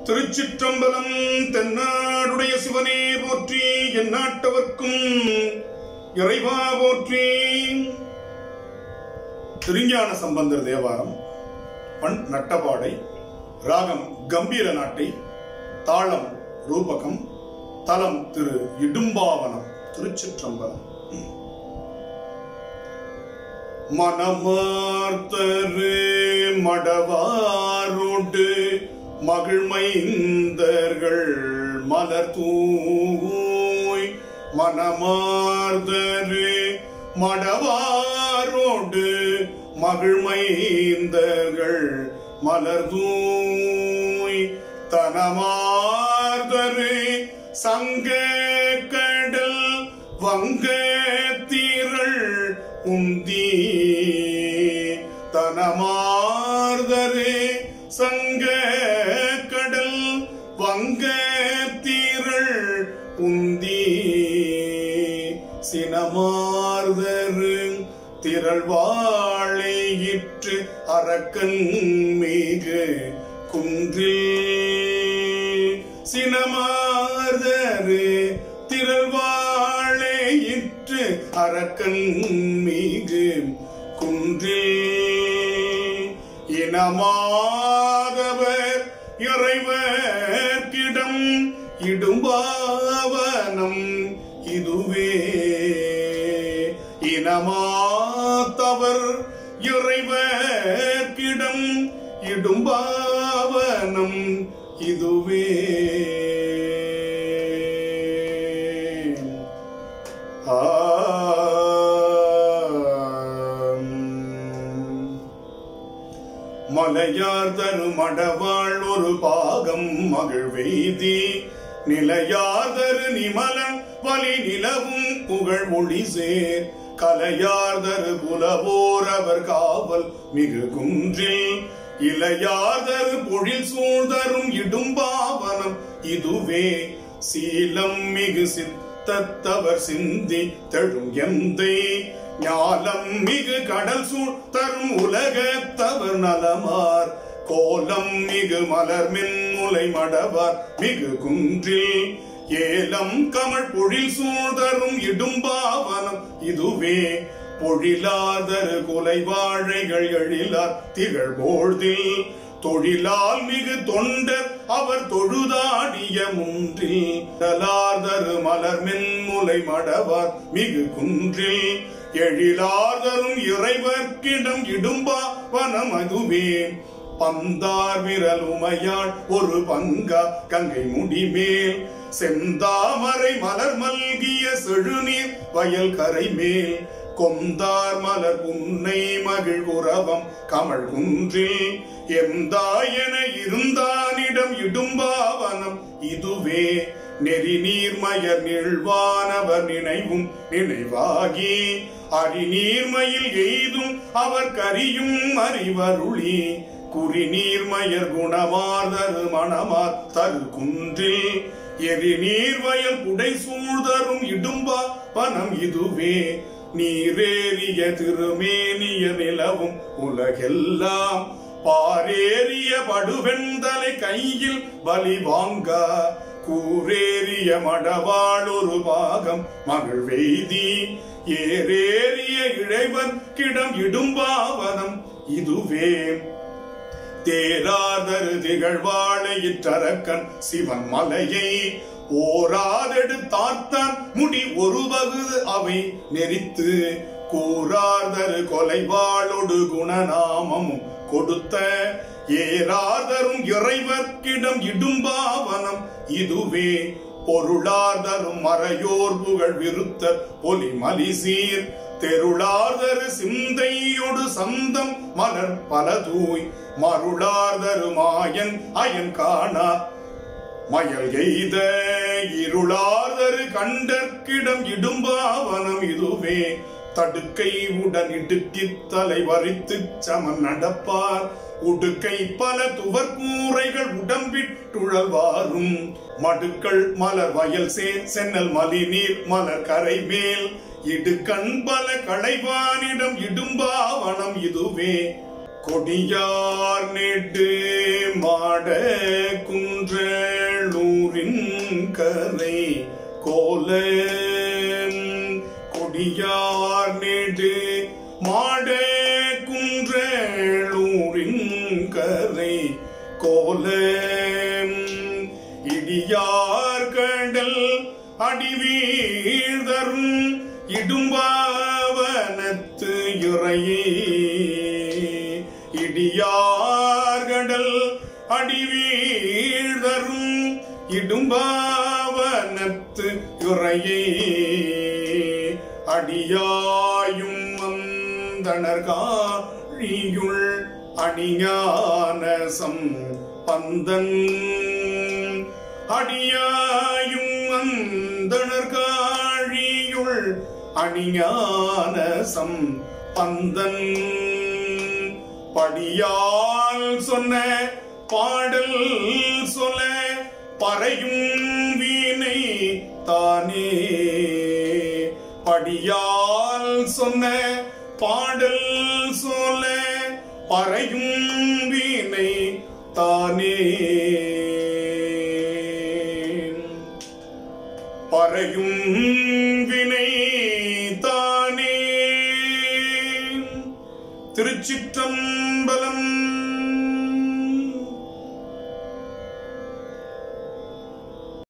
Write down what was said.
திருச்சிற்றம்பலம் தென்னாடுடைய சிவனே போற்றி என் நாட்டவர்க்கும் இறைவா போற்றி திருஞான சம்பந்தர் தேவாரம் பண் நட்டபாடை ராகம் கம்பீர நாட்டை தாளம் ரூபகம் தலம் திரு இடும்பாவனம் திருச்சிற்றம்பலம் மனமார்த்தரு மடவாரோடு மகிழ்மைந்தர்கள் மலர் தூய் மனமார்தரு மடவாரோடு மகிழ்மைந்தர்கள் மலர் தூய் தனமார்தரு சங்க கடல் வங்க தீரள் உந்தி தனமார்தரு சங்க கடல் வங்க தீரள் உந்தி சினமார்தரு திரள்வாழையிற்று அரக்கன் மிகு குன்றில் சினமார்தரு திரள்வாழையிற்று அரக்கன் மிகு குன்றில் இனமாதவர் இறைவர்க்கிடம் இடும்பாவனம் இதுவே இனமாத்தவர் இறைவர்க்கிடம் இடும்பாவனம் இதுவே ஆம். மலையார் தரு மடவாள் ஒரு பாகம் மகிழ்வெய்தி நிலையார் தரு நிமலன் வலி நிலவும் புகழ் மொழி சேர் கலையார் தரு புலவோர் அவர் காவல் மிகு குன்றில் இளையார் தரு பொழில் சூழ்தரும் இடும்பாவனம் இதுவே சீலம் மிகு சித்தத்தவர் சிந்தி தழும் எந்தை ஞாலம் மிகு கடல் சூழ் தரும் உலகத்தவர் நலமார் கோலம் மிகு மலர் மின்முலை மடவார் மிகு குன்றில் ஏலம் கமழ் பொழில் சூழ்தரும் இடும்பாவனம் இதுவே பொழிலாதரு குலை வாழைகள் எழிலார் திகழ் போழ்தில் தொழிலால் மிகு தொண்டர் அவர் தொழுதாடிய முன்றில் தலாதரு மலர் மென்முலை மடவார் மிகு குன்றில் எழிலாதரும் இறைவர்க்கிடம் இடும்பா வனம் அதுவே பந்தார் விரல் உமையாள் ஒரு பங்கா கங்கை முடிமேல் செந்தாமரை மலர் மல்கிய செழுநீர் வயல் கரை மேல் கொந்தார் மலர் புன்னை மகிழ் குரவம் கமழ் குன்றில் எந்தாயென இருந்தானிடம் இடும்பாவனம் இதுவே நெறி நீர்மயர் நிழ்வானவர் நினைவும் நினைவாகி அரிநீர்மயில் எய்தும் அவர் கரியும் அறிவருளி குறி நீர்மயர் குணமாதரு மணமார் தரு குன்றில் எரி நீர்வயல் புடை சூழ்தரும் இடும்பா வனம் இதுவே நீரேறிய திருமேனிய நிலவும் உலகெல்லாம் பாரேறிய படுவெண்தலை கையில் பலி வாங்க கூரேறிய மடவாள் ஒரு பாகம் மகள் வெய்தி ஏரேறிய இழைவர் கிடம் இடும்பாவனம் இதுவே தேராதரு திகழ்வாழையிற்றரக்கன் சிவன் மலையை ஓராதெடுத்தார்த்தான் முடி ஒரு பகுது அவை நெறித்து கூறாதரு கொலைவாளொடு குணநாமமும் கொடுத்த ஏராதரும் இறைவர்க்கிடம் இடும்பாவனம் இதுவே பொருளாதரும் மறையோர் புகழ் விருத்த பொலி மலிசீர் தெருளாதரு சிந்தையொடு சந்தம் மலர் பல தூய் மருளாதரு மாயன் அயன் காணா மயல் எய்த இருளாதரு கண்டற்கிடம் இடும்பாவனம் இதுவே தடுக்கை உடன் இடுக்கித் தலை வரித்து சமன் நடப்பார் உடுக்கை பல துவர்கூரைகள் உடம்பிட்டுழல்வாரும் மடுக்கள் மலர் வயல் சேர் சென்னல் மலி நீர் மலர் கரை மேல் இடுக்கண் பல களைவானிடம் இடும்பாவனம் இதுவே கொடியார் நெடு மாட குன்று கரை கோல கொடியார் நெடு மாட குன்றூரின் கரை கோல இடியார் கடல் அடிவீழ்தரும் இடும்பாவனத்து இறையே இடியார்கடல் அடிவீழ்தரும் இடும்பாவனத்து இறையே அடியாயும் வந்தனர்காழியுள் அணிஞானசம் பந்தன் அடியாயும் அந்தணர்காழியுள் அணிஞானசம் பந்தன் படியால் சொன்ன பாடல் சொல்ல பறையும் வீணை தானே படியால் சொன்ன பாடல் சொல்ல பறையும் வீணை தானே பறையும் வினை தானே திருச்சிற்றம்பலம்